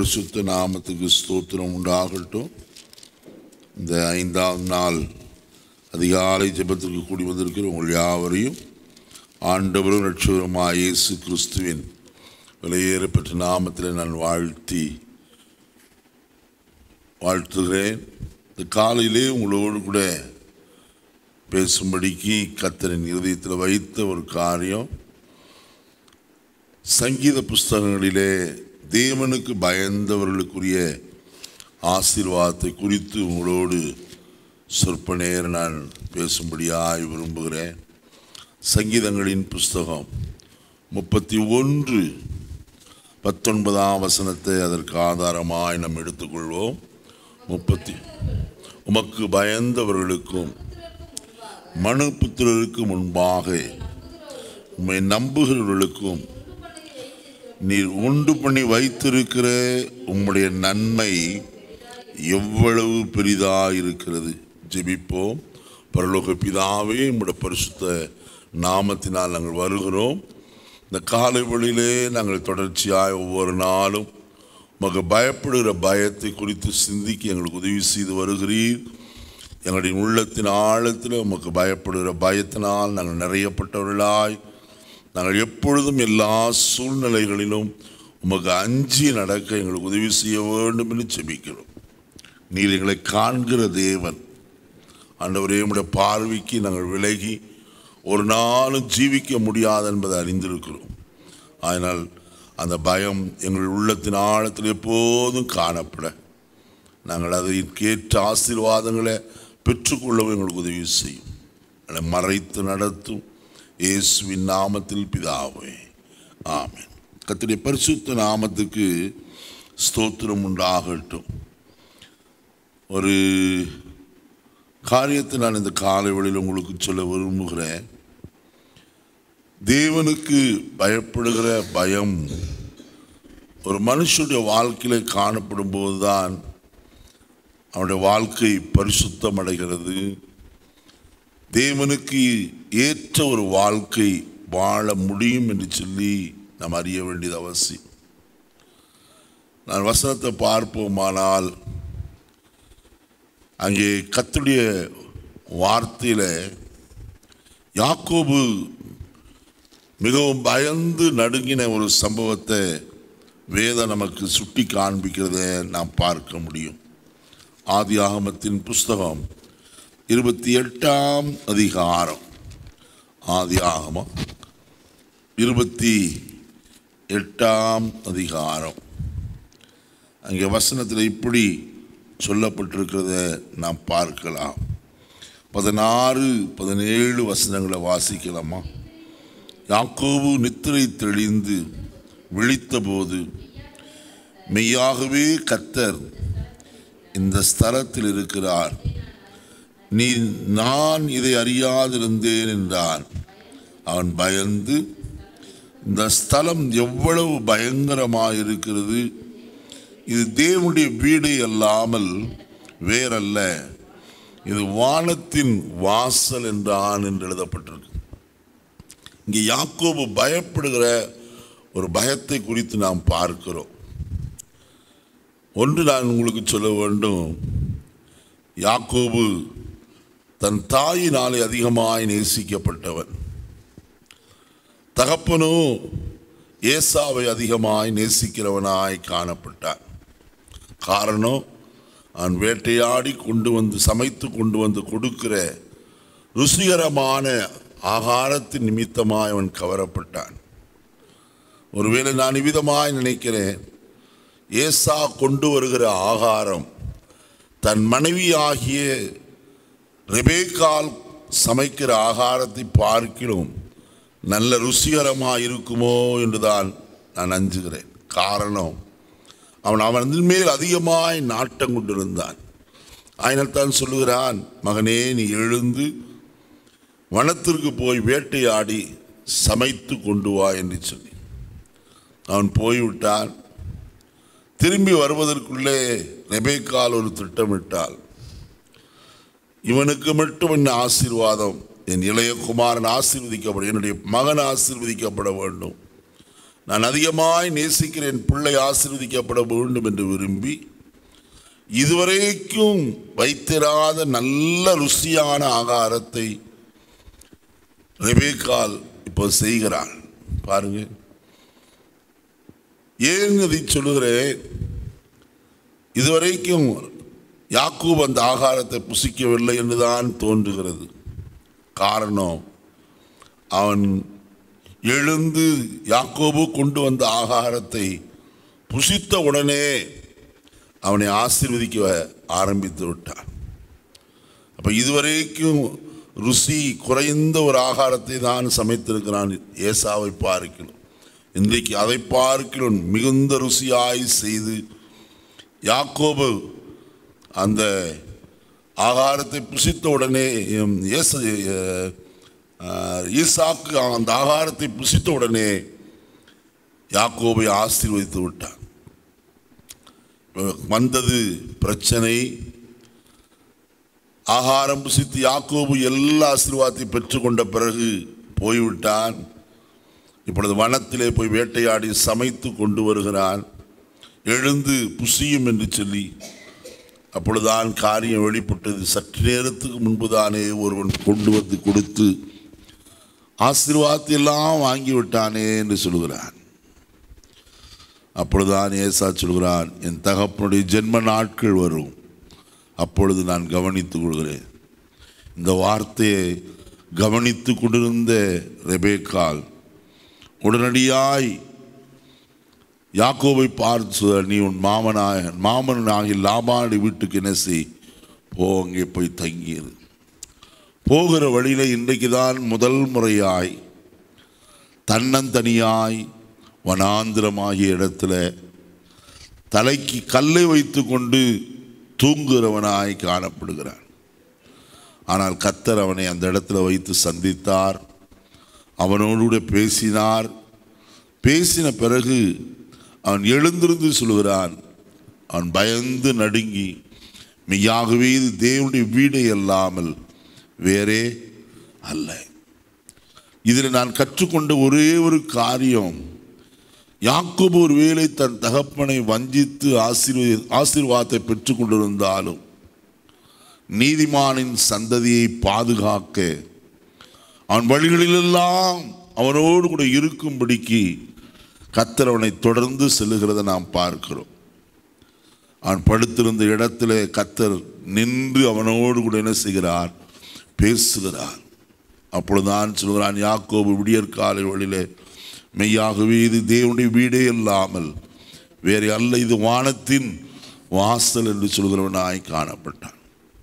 பரிசுத்த நாமத்துக்கு ஸ்தோத்திரம் உண்டாகட்டும் இந்த ஐந்தாம் நாள் அதிகாலை ஜெபத்திற்கு கூடி வந்திருக்கிற உங்கள் யாவரையும் ஆண்டவரும் ரட்சகருமாய் இயேசு கிறிஸ்துவின் விலையேறப்பெற்ற நாமத்தில் நான் வாழ்த்தி வாழ்த்துகிறேன் இந்த காலையிலே உங்களோடு கூட பேசும்படிக்கு கத்தரின் இருதயத்தில் வைத்த ஒரு காரியம் சங்கீத புஸ்தகங்களிலே தேவனுக்கு பயந்தவர்களுக்குரிய ஆசீர்வாதத்தை குறித்து உங்களோடு சொற்ப நேரம் நான் பேசும்படியாய் விரும்புகிறேன் சங்கீதங்களின் புஸ்தகம் முப்பத்தி ஒன்று பத்தொன்பதாம் வசனத்தை அதற்கு ஆதாரமாய் நாம் எடுத்துக்கொள்வோம் முப்பத்தி உமக்கு பயந்தவர்களுக்கும் மனு புத்திரருக்கு முன்பாக உம்மை நம்புகிறவர்களுக்கும் நீர் உண்டு பண்ணி வைத்திருக்கிற உம்முடைய நன்மை எவ்வளவு பெரிதாக இருக்கிறது ஜெபிப்போம் பரலோக பிதாவே உம்முடைய பரிசுத்த நாமத்தினால் நாங்கள் வருகிறோம் இந்த காலை வழியிலே நாங்கள் தொடர்ச்சியாய் ஒவ்வொரு நாளும் உமக்கு பயப்படுகிற பயத்தை குறித்து சிந்திக்க எங்களுக்கு உதவி செய்து வருகிறீர் எங்களுடைய உள்ளத்தின் ஆழத்தில் உமக்கு பயப்படுகிற பயத்தினால் நாங்கள் நிறையப்பட்டவர்களாய் நாங்கள் எப்பொழுதும் எல்லா சூழ்நிலைகளிலும் உமக்கு அஞ்சி நடக்க எங்களுக்கு உதவி செய்ய வேண்டும் என்று செபிக்கிறோம் நீர் எங்களை காண்கிற தேவன் ஆண்டவரே உம்முடைய பார்வைக்கு நாங்கள் விலகி ஒரு நாளும் ஜீவிக்க முடியாது என்பதை அறிந்திருக்கிறோம் அதனால் அந்த பயம் எங்கள் உள்ளத்தின் ஆழத்தில் எப்போதும் காணப்பட நாங்கள் அதை கேட்ட ஆசீர்வாதங்களை பெற்றுக்கொள்ளவும் எங்களுக்கு உதவி செய்யும் அதை மறைத்து நடத்தும் இயேசுவின் நாமத்தில் பிதாவே ஆமென் கர்த்தருடைய பரிசுத்த நாமத்துக்கு ஸ்தோத்திரம் உண்டாகட்டும் ஒரு காரியத்தை நான் இந்த காலை வேளையில் உங்களுக்கு சொல்ல விரும்புகிறேன் தேவனுக்கு பயப்படுகிற பயம் ஒரு மனுஷனுடைய வாழ்க்கையில காணப்படும் போதுதான் அவனுடைய வாழ்க்கை பரிசுத்தம் அடைகிறது தேவனுக்கு ஏற்ற ஒரு வாழ்க்கை வாழ முடியும் என்று சொல்லி நாம் அறிய வேண்டியது அவசியம் நான் வசனத்தை பார்ப்போமானால் அங்கே கத்துடைய வார்த்தையில் யாக்கோபு மிகவும் பயந்து நடுங்கின ஒரு சம்பவத்தை வேதம் நமக்கு சுட்டி காண்பிக்கிறத நாம் பார்க்க முடியும் ஆதி ஆகமத்தின் புஸ்தகம் இருபத்தி எட்டாம் அதிகாரம் ஆதி ஆகமம் இருபத்தி எட்டாம் அதிகாரம் அங்கே வசனத்தில் இப்படி சொல்லப்பட்டிருக்கிறத நாம் பார்க்கலாம் பதினாறு பதினேழு வசனங்களை வாசிக்கலாமா யாக்கோபு நித்திரை தெளிந்து விழித்தபோது மெய்யாகவே கத்தர் இந்த ஸ்தலத்தில் இருக்கிறார் நீ நான் இதை அறியாதிருந்தேன் என்றான் அவன் பயந்து இந்த ஸ்தலம் எவ்வளவு பயங்கரமாக இருக்கிறது இது தேவனுடைய வீடு அல்லாமல் வேறல்ல இது வானத்தின் வாசல் என்றான் என்று எழுதப்பட்டிருக்கு இங்கே யாக்கோபு பயப்படுகிற ஒரு பயத்தை குறித்து நாம் பார்க்கிறோம் ஒன்று நான் உங்களுக்கு சொல்ல வேண்டும் யாக்கோபு தன் தாயினாலே அதிகமாய் நேசிக்கப்பட்டவன் தகப்பனோ ஏசாவை அதிகமாய் நேசிக்கிறவனாய் காணப்பட்டான் காரணம் அவன் வேட்டையாடி கொண்டு வந்து சமைத்து கொண்டு வந்து கொடுக்கிற ருசிகரமான ஆகாரத்தின் நிமித்தமாய் அவன் கவரப்பட்டான் ஒருவேளை நான் இவ்விதமாய் நினைக்கிறேன் ஏசா கொண்டு வருகிற ஆகாரம் தன் மனைவியாகிய ரெபேக்கால் சமைக்கிற ஆகாரத்தை பார்க்கிறோம் நல்ல ருசிகரமாக இருக்குமோ என்றுதான் நான் அஞ்சுகிறேன் காரணம் அவன் அவன் மேல் அதிகமாய் நாட்டம் கொண்டிருந்தான் ஆயினால் தான் சொல்லுகிறான் மகனே நீ எழுந்து வனத்திற்கு போய் வேட்டையாடி சமைத்து கொண்டு வா என்று சொல்லி அவன் போய்விட்டான் திரும்பி வருவதற்குள்ளே ரெபேக்கால் ஒரு திட்டமிட்டாள் இவனுக்கு மட்டும் என்ன ஆசீர்வாதம் என் இளைய குமாரன் ஆசீர்வதிக்கப்பட என்னுடைய மகன் ஆசீர்வதிக்கப்பட வேண்டும் நான் அதிகமாய் நேசிக்கிற என் பிள்ளை ஆசீர்வதிக்கப்பட வேண்டும் என்று விரும்பி இதுவரைக்கும் வைத்திராத நல்ல ருசியான ஆகாரத்தை ரெபேக்கால் இப்போ செய்கிறாள் பாருங்க ஏன் அதை சொல்லுகிறேன் இதுவரைக்கும் யாக்கூப் அந்த ஆகாரத்தை புசிக்கவில்லை என்றுதான் தோன்றுகிறது காரணம் அவன் எழுந்து யாக்கோபு கொண்டு வந்த ஆகாரத்தை புசித்த உடனே அவனை ஆசீர்வதிக்க ஆரம்பித்து விட்டான் அப்ப இதுவரைக்கும் ருசி குறைந்த ஒரு ஆகாரத்தை தான் சமைத்திருக்கிறான் ஏசாவை பார்க்கணும் இன்றைக்கு அதை பார்க்கிறோம் மிகுந்த ருசியாய் செய்து யாக்கோபு அந்த ஆகாரத்தை புசித்த உடனே எம், ஏச அஹ், ஈசாக்கு அந்த ஆகாரத்தை புசித்த உடனே யாக்கோபை ஆசீர்வதித்து விட்டான் வந்தது பிரச்சனை ஆகாரம் புசித்து யாக்கோபு எல்லா ஆசீர்வாதத்தை பெற்றுக்கொண்ட பிறகு போய்விட்டான் இப்பொழுது வனத்திலே போய் வேட்டையாடி சமைத்து கொண்டு வருகிறான் எழுந்து புசியும் என்று சொல்லி அப்பொழுதுதான் காரியம் வெளிப்பட்டது சற்று நேரத்துக்கு முன்புதானே ஒருவன் கொண்டு வந்து கொடுத்து ஆசீர்வாதத்தை எல்லாம் வாங்கி விட்டானே என்று சொல்கிறான் அப்பொழுதுதான் ஏசா சொல்கிறான் என் தகப்பனுடைய ஜென்ம நாட்கள் வரும் அப்பொழுது நான் கவனித்துக் கொள்கிறேன் இந்த வார்த்தையை கவனித்து கொண்டிருந்த ரெபேக்கால் உடனடியாய் யாக்கோபை பார்த்து சொல்றார், நீ உன் மாமனாய மாமனாகி லாபாடி வீட்டுக்கு என்ன செய் போ அங்கே போய் தங்கியது போகிற வழியில இன்றைக்கு தான் முதல் முறையாய் தன்னந்தனியாய் வனாந்திரமாகிய இடத்துல தலைக்கு கல்லை வைத்து கொண்டு தூங்குகிறவனாய் காணப்படுகிறான் ஆனால் கத்தர் அவனை அந்த இடத்துல வைத்து சந்தித்தார் அவனோடு கூட பேசினார் பேசின பிறகு அவன் எழுந்திருந்து சொல்கிறான் அவன் பயந்து நடுங்கி மெய்யாகவே இது தேவனுடைய வீடே அல்லாமல் வேறே அல்ல இதில் நான் கற்றுக்கொண்ட ஒரே ஒரு காரியம் யாக்கோபு ஒருவேளை தன் தகப்பனை வஞ்சித்து ஆசீர்வதி ஆசீர்வாதத்தை பெற்றுக் கொண்டிருந்தாலும் நீதிமானின் சந்ததியை பாதுகாக்க அவன் வழிகளிலெல்லாம் அவனோடு கூட இருக்கும்படிக்கு கத்தர் அவனை தொடர்ந்து செல்லுகிறதை நாம் பார்க்கிறோம் அவன் படுத்திருந்த இடத்துல கத்தர் நின்று அவனோடு கூட என்ன செய்கிறார் பேசுகிறார் அப்பொழுதுதான் சொல்கிறான் யாக்கோபு விடியற்காலை வழியிலே மெய்யாகவே இது தேவனுடைய வீடே இல்லாமல் வேறு அல்ல இது வானத்தின் வாசல் என்று சொல்கிறவனாய் காணப்பட்டான்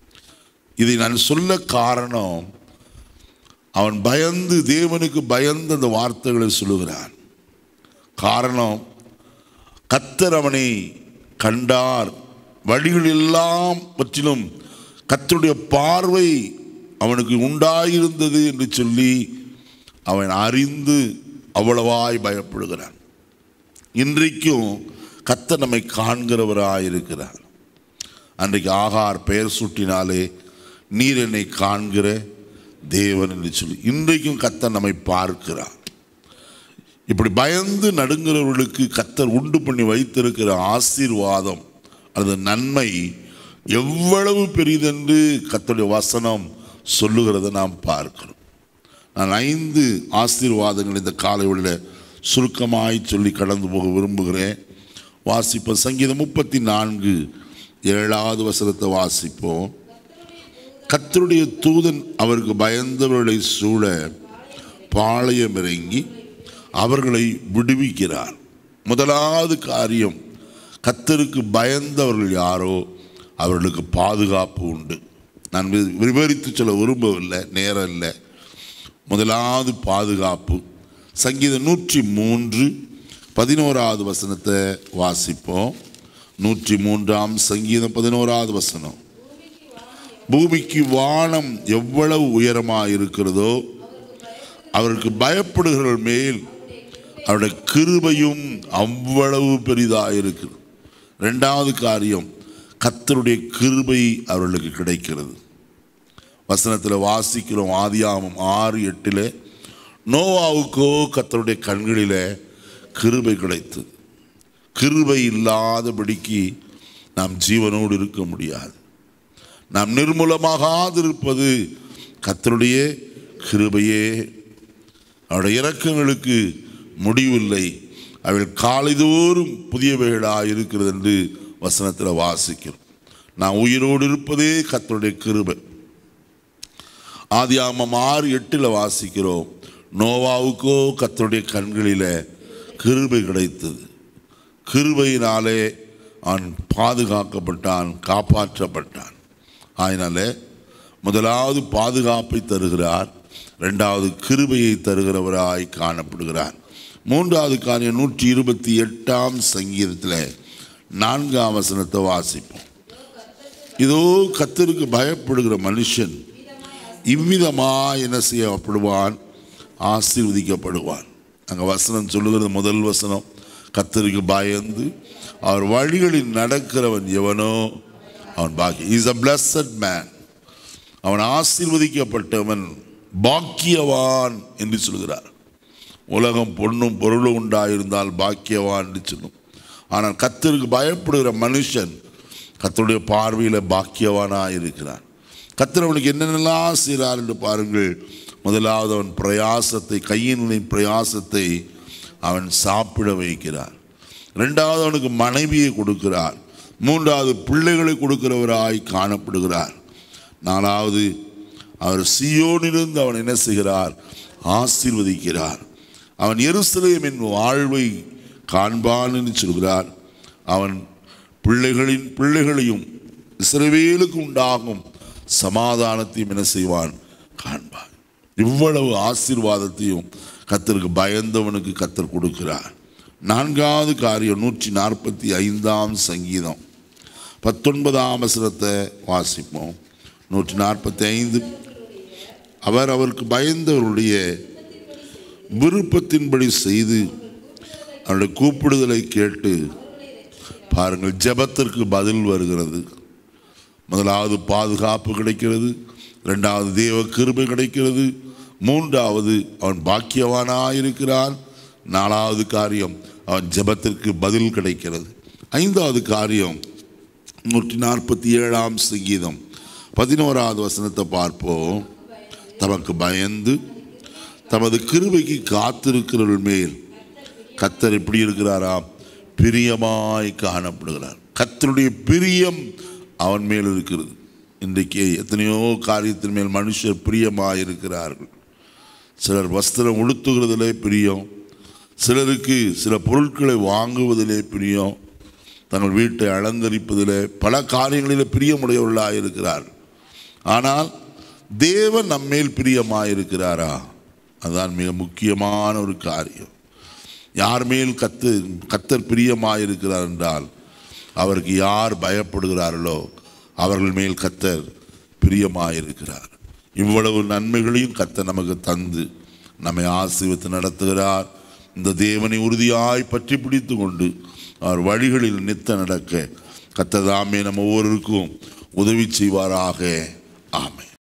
இதை நான் சொல்ல காரணம் அவன் பயந்து தேவனுக்கு பயந்து அந்த வார்த்தைகளை சொல்லுகிறான் காரணம் கத்தர் அவனை கண்டார் வழிகள் எல்லாம் பற்றிலும் கத்தருடைய பார்வை அவனுக்கு உண்டாயிருந்தது என்று சொல்லி அவன் அறிந்து அவ்வளவாய் பயப்படுகிறான் இன்றைக்கும் கத்தர் நம்மை காண்கிறவராயிருக்கிறார் அன்றைக்கு ஆகார் பெயர் சூட்டினாலே நீர் என்னை காண்கிற தேவன் என்று சொல்லி இன்றைக்கும் கத்தர் நம்மை பார்க்கிறார் இப்படி பயந்து நடுங்கிறவர்களுக்கு கத்தர் உண்டு பண்ணி வைத்திருக்கிற ஆசீர்வாதம் அல்லது நன்மை எவ்வளவு பெரிதென்று கத்தருடைய வசனம் சொல்லுகிறதை நாம் பார்க்கிறோம் நான் ஐந்து ஆசீர்வாதங்கள் இந்த காலையில் சுருக்கமாய் சொல்லி கடந்து போக விரும்புகிறேன் வாசிப்போம் சங்கீதம் முப்பத்தி நான்கு ஏழாவது வசனத்தை வாசிப்போம் கத்தருடைய தூதன் அவருக்கு பயந்தவர்களை சூழ பாளையம் இறங்கி அவர்களை விடுவிக்கிறார் முதலாவது காரியம் கத்தருக்கு பயந்தவர்கள் யாரோ அவர்களுக்கு பாதுகாப்பு உண்டு நான் வி- விவரித்து சொல்ல விரும்பவில்லை நேரம் இல்லை முதலாவது பாதுகாப்பு சங்கீதம் நூற்றி மூன்று பதினோராவது வசனத்தை வாசிப்போம் நூற்றி மூன்றாம் சங்கீதம் பதினோராவது வசனம் பூமிக்கு வானம் எவ்வளவு உயரமாக இருக்கிறதோ அவருக்கு பயப்படுகிறவர்கள் மேல் அவருடைய கிருபையும் அவ்வளவு பெரிதாக இருக்குது ரெண்டாவது காரியம் கத்தருடைய கிருபை அவர்களுக்கு கிடைக்கிறது வசனத்தில் வாசிக்கிறோம் ஆதியாமம் ஆறு எட்டில் நோவாவுக்கோ கத்தருடைய கண்களிலே கிருபை கிடைத்தது கிருபை இல்லாதபடிக்கு நாம் ஜீவனோடு இருக்க முடியாது நாம் நிர்மூலமாகாதிருப்பது கர்த்தருடைய கிருபையே அவருடைய இரக்கங்களுக்கு முடிவில்லை அவள் காலைதோறும் புதியவைகளாக இருக்கிறது என்று வசனத்தில் வாசிக்கிறோம் நான் உயிரோடு இருப்பதே கர்த்தருடைய கிருபை ஆதியாமம் ஆறு எட்டில் வாசிக்கிறோம் நோவாவுக்கோ கர்த்தருடைய கண்களில் கிருபை கிடைத்தது கிருபையினாலே அவன் பாதுகாக்கப்பட்டான் காப்பாற்றப்பட்டான் அதனால முதலாவது பாதுகாப்பை தருகிறார் ரெண்டாவது கிருபையை தருகிறவராய் காணப்படுகிறார் மூன்றாவது காரியம் நூற்றி இருபத்தி எட்டாம் சங்கீதத்தில் நான்காம் வசனத்தை வாசிப்போம் இதோ கத்தருக்கு பயப்படுகிற மனுஷன் இவ்விதமா என்ன செய்யப்படுவான் ஆசீர்வதிக்கப்படுவான் அங்கே வசனம் சொல்லுகிறது முதல் வசனம் கத்தருக்கு பயந்து அவர் வழிகளில் நடக்கிறவன் எவனோ அவன் பாக்கி இஸ் அ பிளஸட் மேன் அவன் ஆசீர்வதிக்கப்பட்டவன் பாக்கியவான் என்று சொல்கிறார் உலகம் பொண்ணும் பொருளும் உண்டாயிருந்தால் பாக்கியவான் என்று சொல்லும் ஆனால் கத்தருக்கு பயப்படுகிற மனுஷன் கத்தருடைய பார்வையில் பாக்கியவானாக இருக்கிறான் கத்தர் அவனுக்கு என்னென்னலாம் செய்கிறார் என்று பாருங்கள் முதலாவது அவன் பிரயாசத்தை கையினின் பிரயாசத்தை அவன் சாப்பிட வைக்கிறார் ரெண்டாவது அவனுக்கு மனைவியை கொடுக்கிறார் மூன்றாவது பிள்ளைகளை கொடுக்கிறவராய் காணப்படுகிறார் நாலாவது அவர் சியோனிலிருந்து அவன் என்ன செய்கிறார் ஆசீர்வதிக்கிறார் அவன் எருசலேமின் வாழ்வை காண்பான் என்று சொல்கிறார் அவன் பிள்ளைகளின் பிள்ளைகளையும் இஸ்ரவேலுக்கு உண்டாகும் சமாதானத்தையும் என்ன செய்வான் காண்பான் இவ்வளவு ஆசீர்வாதத்தையும் கத்தருக்கு பயந்தவனுக்கு கத்தர் கொடுக்கிறார் நான்காவது காரியம் நூற்றி நாற்பத்தி ஐந்தாம் சங்கீதம் பத்தொன்பதாம் வசனத்தை வாசிப்போம் நூற்றி நாற்பத்தி ஐந்து அவர் அவருக்கு பயந்தவருடைய விருப்பத்தின்படி செய்து அவருடைய கூப்பிடுதலை கேட்டு பாருங்கள் ஜெபத்திற்கு பதில் வருகிறது முதலாவது பாதுகாப்பு கிடைக்கிறது ரெண்டாவது தேவ கிருபை கிடைக்கிறது மூன்றாவது அவன் பாக்கியவானாயிருக்கிறான் நாலாவது காரியம் அவன் ஜெபத்திற்கு பதில் கிடைக்கிறது ஐந்தாவது காரியம் நூற்றி நாற்பத்தி ஏழாம் சங்கீதம் பதினோராவது வசனத்தை பார்ப்போம் தமக்கு பயந்து தமது கிருபைக்கு காத்திருக்கிறவர்கள் மேல் கத்தர் எப்படி இருக்கிறாராம் பிரியமாய் காணப்படுகிறார் கத்தருடைய பிரியம் அவன் மேல் இருக்கிறது இன்றைக்கு எத்தனையோ காரியத்தின் மேல் மனுஷர் பிரியமாய் இருக்கிறார்கள் சிலர் வஸ்திரம் உடுத்துகிறதிலே பிரியம் சிலருக்கு சில பொருட்களை வாங்குவதிலே பிரியம் தங்கள் வீட்டை அலங்கரிப்பதிலே பல காரியங்களிலே பிரியமுடையவர்களாக இருக்கிறார் ஆனால் தேவன் நம்மேல் பிரியமாயிருக்கிறாரா அதுதான் மிக முக்கியமான ஒரு காரியம் யார் மேல் கத்து கத்தர் பிரியமாயிருக்கிறார் என்றால் அவருக்கு யார் பயப்படுகிறார்களோ அவர்கள் மேல் கத்தர் பிரியமாயிருக்கிறார் இவ்வளவு நன்மைகளையும் கத்தர் நமக்கு தந்து நம்மை ஆசீர்வத்து நடத்துகிறார் இந்த தேவனை உறுதியாய் பற்றி பிடித்து கொண்டு அவர் வழிகளில் நித்த நடக்க கத்ததாமே நம்ம ஒவ்வொருவருக்கும் உதவி செய்வாராக ஆமென்